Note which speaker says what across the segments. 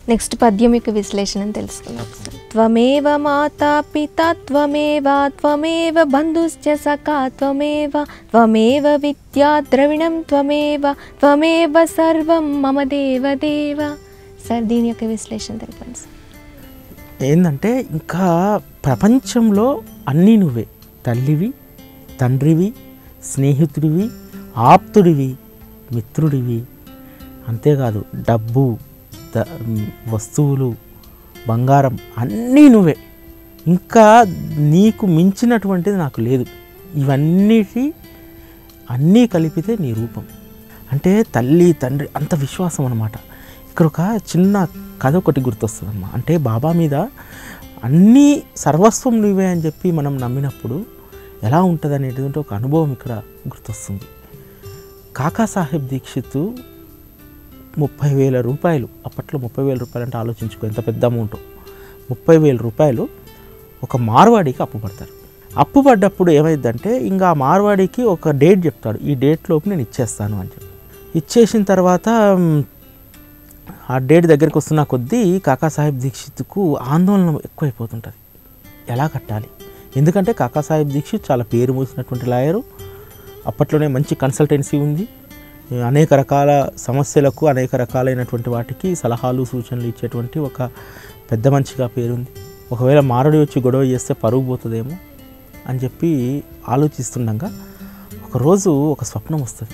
Speaker 1: Next పద్యం యొక్క విశ్లేషణ తెలుసుకుందాం ఒకసారి. త్వమేవ మాతా పిత త్వమేవ త్వమేవ బంధుశ్చ సఖా త్వమేవ త్వమేవ విద్యా ద్రవిణం త్వమేవ త్వమేవ సర్వం మమ దేవ దేవ సార్ దీని యొక్క విశ్లేషణ తెలపండి సార్.
Speaker 2: ఏంటంటే ఇంకా ప్రపంచంలో అన్నీ నువ్వే తల్లివి తండ్రివి స్నేహితుడివి ఆప్తుడివి మిత్రుడివి అంతేకాదు డబ్బు ద వస్తువులు బంగారం అన్నీ నువ్వే ఇంకా నీకు మించినటువంటిది నాకు లేదు ఇవన్నిటి అన్నీ కలిపితే నీ రూపం అంటే తల్లి తండ్రి అంత విశ్వాసం అనమాట ఇక్కడ ఒక చిన్న కథ ఒకటి గుర్తొస్తుందమ్మా అంటే బాబా మీద అన్నీ సర్వస్వం నువ్వే అని చెప్పి మనం నమ్మినప్పుడు ఎలా ఉంటుంది అనేటువంటి ఒక అనుభవం ఇక్కడ గుర్తొస్తుంది కాకా సాహెబ్ దీక్షిత్ ముప్పై వేల రూపాయలు అప్పట్లో ముప్పై వేల రూపాయలు అంటే ఆలోచించుకో ఎంత పెద్ద అమౌంట్ ముప్పై వేల రూపాయలు ఒక మార్వాడికి అప్పు పడతారు అప్పు పడ్డప్పుడు ఏమైందంటే ఇంకా ఆ మార్వాడికి ఒక డేట్ చెప్తాడు ఈ డేట్ లోపు నేను ఇచ్చేస్తాను అని చెప్పి ఇచ్చేసిన తర్వాత మ్, ఆ డేట్ దగ్గరికి వస్తున్న కొద్దీ కాకాసాహెబ్ దీక్షిత్కు ఆందోళన ఎక్కువైపోతుంటుంది ఎలా కట్టాలి ఎందుకంటే కాకాసాహెబ్ దీక్షిత్ చాలా పేరు మూసినటువంటి లాయరు అప్పట్లోనే మంచి కన్సల్టెన్సీ ఉంది అనేక రకాల సమస్యలకు అనేక రకాలైనటువంటి వాటికి సలహాలు సూచనలు ఇచ్చేటువంటి ఒక పెద్ద మనిషిగా పేరుంది ఒకవేళ మారడి వచ్చి గొడవ చేస్తే పరుగు పోతుందేమో అని చెప్పి ఆలోచిస్తుండగా ఒకరోజు ఒక స్వప్నం వస్తుంది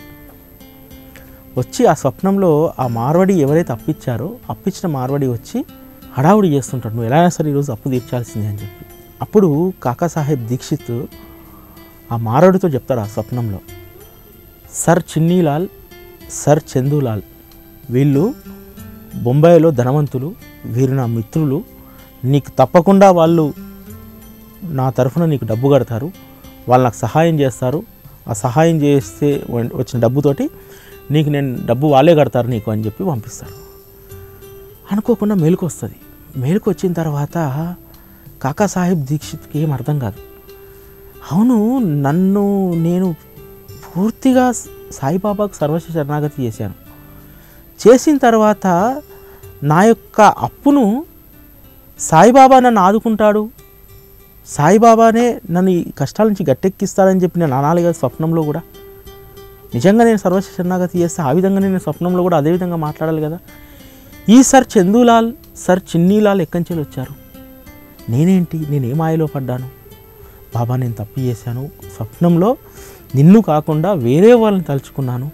Speaker 2: వచ్చి ఆ స్వప్నంలో ఆ మార్వడి ఎవరైతే అప్పిచ్చారో అప్పించిన మార్వడి వచ్చి హడావుడి చేస్తుంటాడు నువ్వు ఎలా అయినా సరే ఈరోజు అప్పు తీర్చాల్సిందే అని చెప్పి అప్పుడు కాకాసాహెబ్ దీక్షిత్ ఆ మారవుడితో చెప్తాడు ఆ స్వప్నంలో సర్ చిన్నీలాల్ సర్ చందూలాల్ వీళ్ళు బొంబాయిలో ధనవంతులు వీరు నా మిత్రులు నీకు తప్పకుండా వాళ్ళు నా తరఫున నీకు డబ్బు కడతారు వాళ్ళు నాకు సహాయం చేస్తారు ఆ సహాయం చేస్తే వ- వచ్చిన డబ్బుతోటి నీకు నేను డబ్బు వాళ్ళే కడతారు నీకు అని చెప్పి పంపిస్తాడు అనుకోకుండా మేలుకు వస్తుంది మేలుకు వచ్చిన తర్వాత కాకాసాహెబ్ దీక్షిత్కి ఏం అర్థం కాదు అవును నన్ను నేను పూర్తిగా సాయిబాబాకు సర్వస్వ శరణాగతి చేశాను చేసిన తర్వాత నా యొక్క అప్పును సాయిబాబా నన్ను ఆదుకుంటాడు సాయిబాబానే నన్ను ఈ కష్టాల నుంచి గట్టెక్కిస్తాడని చెప్పి నేను అనాలి కదా స్వప్నంలో కూడా నిజంగా నేను సర్వస్వ శరణాగతి చేస్తే ఆ విధంగా నేను స్వప్నంలో కూడా అదే విధంగా మాట్లాడాలి కదా ఈ సర్ చందూలాల్ సర్ చిన్నీలాల్ ఎక్కంచెలు వచ్చారు నేనేంటి నేను ఏ మాయలో పడ్డాను బాబా నేను తప్పు చేశాను స్వప్నంలో నిన్ను కాకుండా వేరే వాళ్ళని తలుచుకున్నాను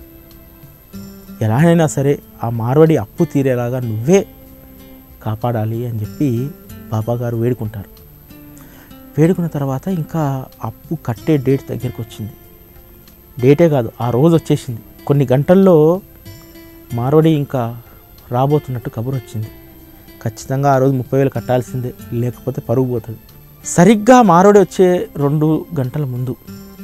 Speaker 2: ఎలాగైనా సరే ఆ మార్వడి అప్పు తీరేలాగా నువ్వే కాపాడాలి అని చెప్పి బాబా గారు వేడుకుంటారు వేడుకున్న తర్వాత ఇంకా అప్పు కట్టే డేట్ దగ్గరికి వచ్చింది డేటే కాదు ఆ రోజు వచ్చేసింది కొన్ని గంటల్లో మార్వడి ఇంకా రాబోతున్నట్టు కబురు వచ్చింది ఖచ్చితంగా ఆ రోజు ముప్పై వేలు కట్టాల్సిందే లేకపోతే పరుగు పోతుంది సరిగ్గా మారోడి వచ్చే రెండు గంటల ముందు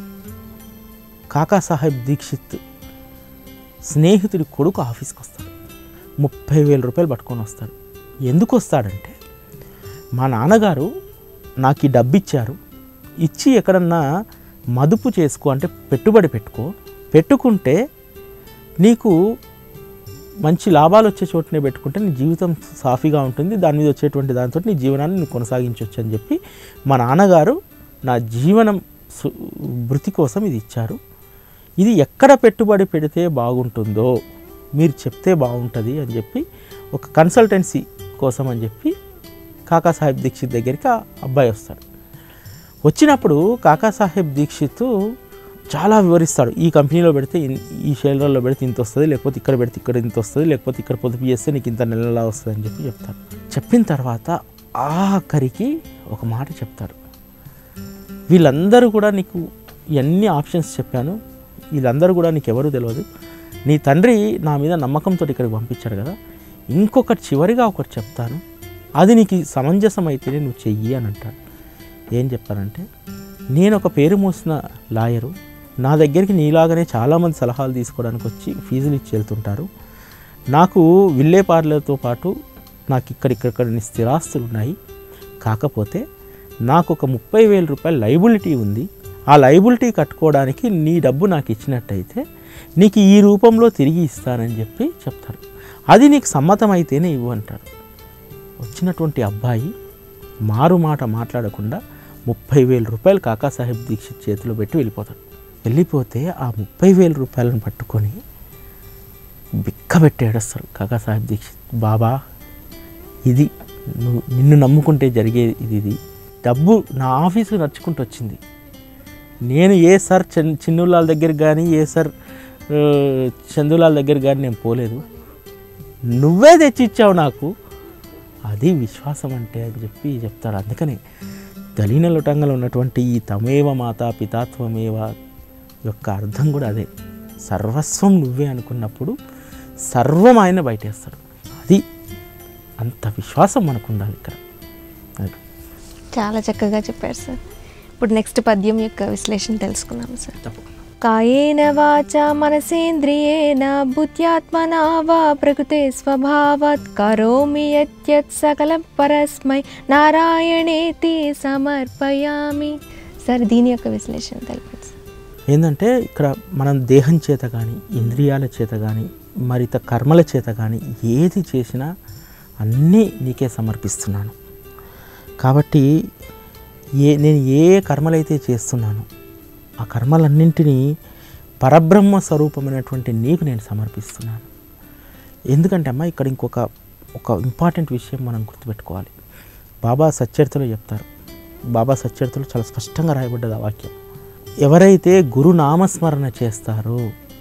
Speaker 2: కాకాసాహెబ్ దీక్షిత్ స్నేహితుడి కొడుకు ఆఫీస్కి వస్తాడు ముప్పై వేల రూపాయలు పట్టుకొని వస్తాడు ఎందుకు వస్తాడంటే మా నాన్నగారు నాకు ఈ డబ్బు ఇచ్చారు ఇచ్చి ఎక్కడన్నా మదుపు చేసుకో అంటే పెట్టుబడి పెట్టుకో పెట్టుకుంటే నీకు మంచి లాభాలు వచ్చే చోటనే పెట్టుకుంటే నీ జీవితం సాఫీగా ఉంటుంది దాని మీద వచ్చేటువంటి దాంతో నీ జీవనాన్ని నువ్వు కొనసాగించవచ్చు అని చెప్పి మా నాన్నగారు నా జీవనం సు- వృత్తి కోసం ఇది ఇచ్చారు ఇది ఎక్కడ పెట్టుబడి పెడితే బాగుంటుందో మీరు చెప్తే బాగుంటుంది అని చెప్పి ఒక కన్సల్టెన్సీ కోసం అని చెప్పి కాకాసాహెబ్ దీక్షిత్ దగ్గరికి ఆ అబ్బాయి వస్తాడు వచ్చినప్పుడు కాకాసాహెబ్ దీక్షిత్ చాలా వివరిస్తాడు ఈ కంపెనీలో పెడితే ఇన్- ఈ షేర్లలో పెడితే ఇంత వస్తుంది లేకపోతే ఇక్కడ పెడితే ఇక్కడ ఇంత వస్తుంది లేకపోతే ఇక్కడ పొదుపు చేస్తే నీకు ఇంత నెలలా వస్తుంది అని చెప్పి చెప్తాడు చెప్పిన తర్వాత ఆఖరికి ఒక మాట చెప్తాడు వీళ్ళందరూ కూడా నీకు ఎన్ని ఆప్షన్స్ చెప్పాను వీళ్ళందరూ కూడా నీకు ఎవరు తెలియదు నీ తండ్రి నా మీద నమ్మకంతో ఇక్కడికి పంపించాడు కదా ఇంకొకటి చివరిగా ఒకటి చెప్తాను అది నీకు సమంజసం అయితేనే నువ్వు చెయ్యి అని అంటాడు ఏం చెప్పానంటే నేను ఒక పేరు మోసిన లాయరు నా దగ్గరికి నీలాగానే చాలామంది సలహాలు తీసుకోవడానికి వచ్చి ఫీజులు ఇచ్చి వెళ్తుంటారు నాకు విల్లేపార్లతో పాటు నాకు ఇక్కడిక్కడ స్థిరాస్తులు ఉన్నాయి కాకపోతే నాకు ఒక ముప్పై వేల రూపాయల లైబిలిటీ ఉంది ఆ లైబిలిటీ కట్టుకోవడానికి నీ డబ్బు నాకు ఇచ్చినట్టయితే నీకు ఈ రూపంలో తిరిగి ఇస్తానని చెప్పి చెప్తాడు అది నీకు సమ్మతం అయితేనే ఇవ్వు అంటాడు వచ్చినటువంటి అబ్బాయి మారు మాట మాట్లాడకుండా ముప్పై వేల రూపాయలు కాకాసాహెబ్ దీక్షిత్ చేతిలో పెట్టి వెళ్ళిపోతాడు వెళ్ళిపోతే ఆ ముప్పై వేల రూపాయలను పట్టుకొని బిక్కబెట్టి ఏడుస్తారు కాకాసాహెబ్ దీక్షిత్ బాబా ఇది నువ్వు నిన్ను నమ్ముకుంటే జరిగే ఇది ఇది డబ్బు నా ఆఫీసు నడుచుకుంటూ వచ్చింది నేను ఏ సార్ చిన్ చిన్నులాల్ దగ్గరికి కానీ ఏ సార్ ఆ, చందులాల్ దగ్గర కానీ నేను పోలేదు నువ్వే తెచ్చిచ్చావు నాకు అది విశ్వాసం అంటే అని చెప్పి చెప్తారు అందుకనే దలీన లుటంగలో ఉన్నటువంటి ఈ తమేవ మాత పితాత్వమేవ యొక్క అర్థం కూడా అదే సర్వస్వం నువ్వే అనుకున్నప్పుడు సర్వం ఆయన బయటేస్తాడు అది అంత విశ్వాసం మనకు ఉండాలి ఇక్కడ అది
Speaker 1: చాలా చక్కగా చెప్పారు సార్ ఇప్పుడు నెక్స్ట్ పద్యం యొక్క విశ్లేషణ తెలుసుకుందాం సార్
Speaker 2: తప్పకుండా
Speaker 1: కాయేన వాచ మనసేంద్రియేణ బుద్ధ్యాత్మనా వా ప్రకృతే స్వభావాత్ కరోమి యత్యత్ సకలం పరస్మై నారాయణేతి సమర్పయామి సార్ దీని యొక్క విశ్లేషణ తెలపండి సార్
Speaker 2: ఏంటంటే ఇక్కడ మనం దేహం చేత కానీ ఇంద్రియాల చేత కానీ మరిత కర్మల చేత కానీ ఏది చేసినా అన్నీ నీకే సమర్పిస్తున్నాను కాబట్టి ఏ నేను ఏ కర్మలైతే చేస్తున్నానో ఆ కర్మలన్నింటినీ పరబ్రహ్మ స్వరూపమైనటువంటి నీకు నేను సమర్పిస్తున్నాను ఎందుకంటే అమ్మ ఇక్కడ ఇంకొక ఒక ఇంపార్టెంట్ విషయం మనం గుర్తుపెట్టుకోవాలి బాబా సచ్చరితలో చెప్తారు బాబా సచ్చరితలో చాలా స్పష్టంగా రాయబడ్డది ఆ వాక్యం ఎవరైతే గురు నామస్మరణ చేస్తారో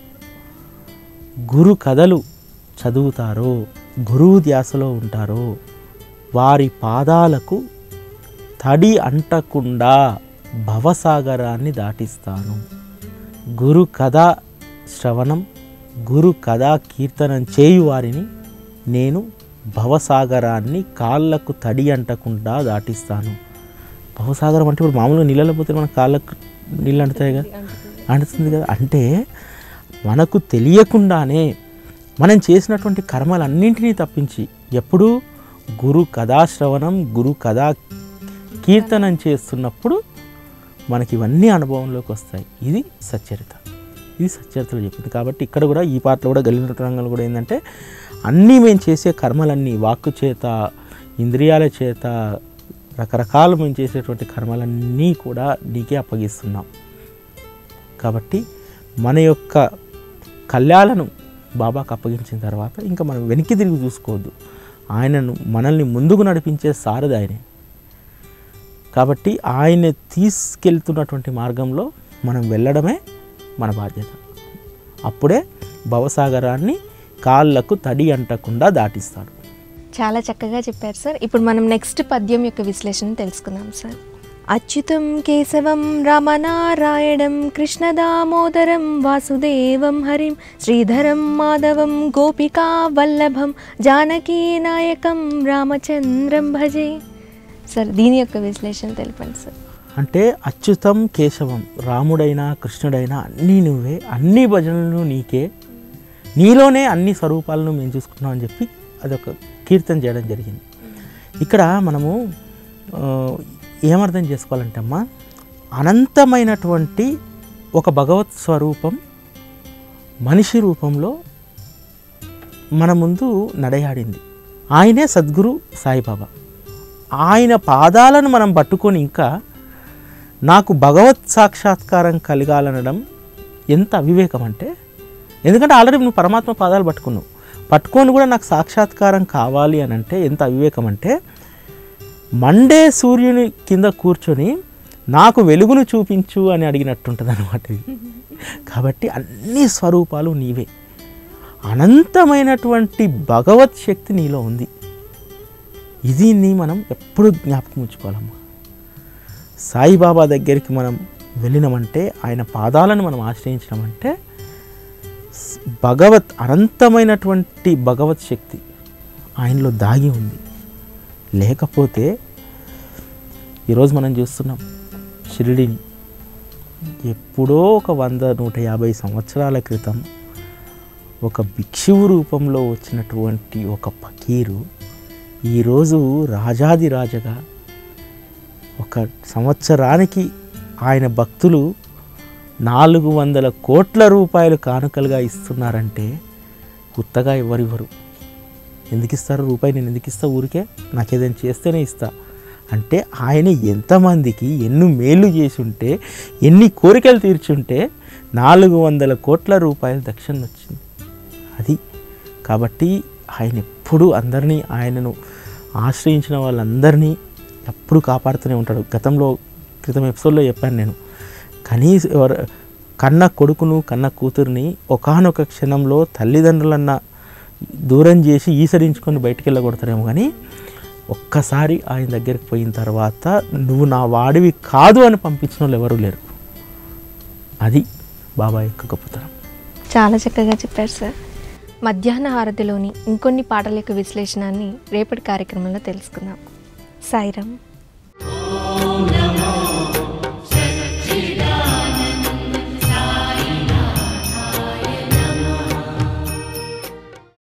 Speaker 2: గురు కథలు చదువుతారో గురువు ధ్యాసలో ఉంటారో వారి పాదాలకు తడి అంటకుండా భవసాగరాన్ని దాటిస్తాను గురు కథ శ్రవణం గురు కథా కీర్తనం చేయు వారిని నేను భవసాగరాన్ని కాళ్ళకు తడి అంటకుండా దాటిస్తాను భవసాగరం అంటే ఇప్పుడు మామూలుగా నీళ్ళలో పోతే మన కాళ్ళకు నీళ్ళు అంటుతాయి కదా అంటుతుంది కదా అంటే మనకు తెలియకుండానే మనం చేసినటువంటి కర్మలన్నింటినీ తప్పించి ఎప్పుడు గురు కథాశ్రవణం గురు కథా కీర్తనం చేస్తున్నప్పుడు మనకి ఇవన్నీ అనుభవంలోకి వస్తాయి ఇది సచ్చరిత ఇది సచ్చరితలో చెప్పింది కాబట్టి ఇక్కడ కూడా ఈ పాటలో కూడా గలిన రంగంలో కూడా ఏంటంటే అన్నీ మేము చేసే కర్మలన్నీ వాక్కు చేత ఇంద్రియాల చేత రకరకాలు మేము చేసేటువంటి కర్మలన్నీ కూడా నీకే అప్పగిస్తున్నాం కాబట్టి మన యొక్క కళ్యాణను బాబాకు అప్పగించిన తర్వాత ఇంకా మనం వెనక్కి తిరిగి చూసుకోవద్దు ఆయనను మనల్ని ముందుకు నడిపించే సారథి ఆయనే కాబట్టి ఆయన తీసుకెళ్తున్నటువంటి మార్గంలో మనం వెళ్ళడమే మన బాధ్యత అప్పుడే భవసాగరాన్ని కాళ్ళకు తడి అంటకుండా దాటిస్తాడు
Speaker 1: చాలా చక్కగా చెప్పారు సార్ ఇప్పుడు మనం నెక్స్ట్ పద్యం యొక్క విశ్లేషణ తెలుసుకుందాం సార్ అచ్యుతం కేశవం రామనారాయణం కృష్ణదామోదరం వాసుదేవం హరిం శ్రీధరం మాధవం గోపికా వల్లభం జానకీ నాయకం రామచంద్రం భజే సార్ దీని యొక్క విశ్లేషణ తెలపండి సార్
Speaker 2: అంటే అచ్యుతం కేశవం రాముడైనా కృష్ణుడైనా అన్నీ నువ్వే అన్ని భజనలు నీకే నీలోనే అన్ని స్వరూపాలను మేము చూసుకుంటున్నాం అని చెప్పి అదొక కీర్తన చేయడం జరిగింది ఇక్కడ మనము ఆ, ఏమర్థం చేసుకోవాలంటే అమ్మా అనంతమైనటువంటి ఒక భగవత్ స్వరూపం మనిషి రూపంలో మన ముందు నడయాడింది ఆయనే సద్గురు సాయిబాబా ఆయన పాదాలను మనం పట్టుకొని ఇంకా నాకు భగవత్ సాక్షాత్కారం కలగాలనడం ఎంత అవివేకం అంటే ఎందుకంటే ఆల్రెడీ నువ్వు పరమాత్మ పాదాలు పట్టుకున్నావు పట్టుకొని కూడా నాకు సాక్షాత్కారం కావాలి అని అంటే ఎంత అవివేకం అంటే మండే సూర్యుని కింద కూర్చొని నాకు వెలుగును చూపించు అని అడిగినట్టుంటుంది అనమాట ఇది కాబట్టి అన్ని స్వరూపాలు నీవే అనంతమైనటువంటి భగవత్ శక్తి నీలో ఉంది ఇది నీ మనం ఎప్పుడు జ్ఞాపకం ఉంచుకోవాలమ్మా సాయిబాబా దగ్గరికి మనం వెళ్ళినామంటే ఆయన పాదాలను మనం ఆశ్రయించినామంటే స్- భగవత్ అనంతమైనటువంటి భగవత్ శక్తి ఆయనలో దాగి ఉంది లేకపోతే ఈరోజు మనం చూస్తున్నాం షిరిడిని ఎప్పుడో ఒక వంద నూట యాభై సంవత్సరాల క్రితం ఒక భిక్షువు రూపంలో వచ్చినటువంటి ఒక ఫకీరు ఈరోజు రాజాది రాజగా ఒక సంవత్సరానికి ఆయన భక్తులు నాలుగు వందల కోట్ల రూపాయలు కానుకలుగా ఇస్తున్నారంటే కొత్తగా ఎవరివ్వరు ఎందుకు ఇస్తారు రూపాయి నేను ఎందుకు ఇస్తా ఊరికే నాకు ఏదైనా చేస్తేనే ఇస్తా అంటే ఆయన ఎంతమందికి ఎన్ని మేలు చేసి ఉంటే ఎన్ని కోరికలు తీర్చుంటే నాలుగు వందల కోట్ల రూపాయల దక్షిణ వచ్చింది అది కాబట్టి ఆయన ఎప్పుడూ అందరినీ ఆయనను ఆశ్రయించిన వాళ్ళందరినీ ఎప్పుడు కాపాడుతూనే ఉంటాడు గతంలో క్రితం ఎపిసోడ్లో చెప్పాను నేను కనీస ఎవరు కన్న కొడుకును కన్న కూతుర్ని ఒకానొక క్షణంలో తల్లిదండ్రులన్న దూరం చేసి ఈసరించుకొని బయటికి వెళ్ళగొడతారేమో కానీ ఒక్కసారి ఆయన దగ్గరికి పోయిన తర్వాత నువ్వు నా వాడివి కాదు అని పంపించిన వాళ్ళు ఎవరు లేరు అది బాబా యొక్క గొప్పతనం
Speaker 1: చాలా చక్కగా చెప్పారు సార్ మధ్యాహ్న హారతిలోని ఇంకొన్ని పాటల యొక్క విశ్లేషణాన్ని రేపటి కార్యక్రమంలో తెలుసుకుందాం సాయిరామ్
Speaker 3: ఓం నమో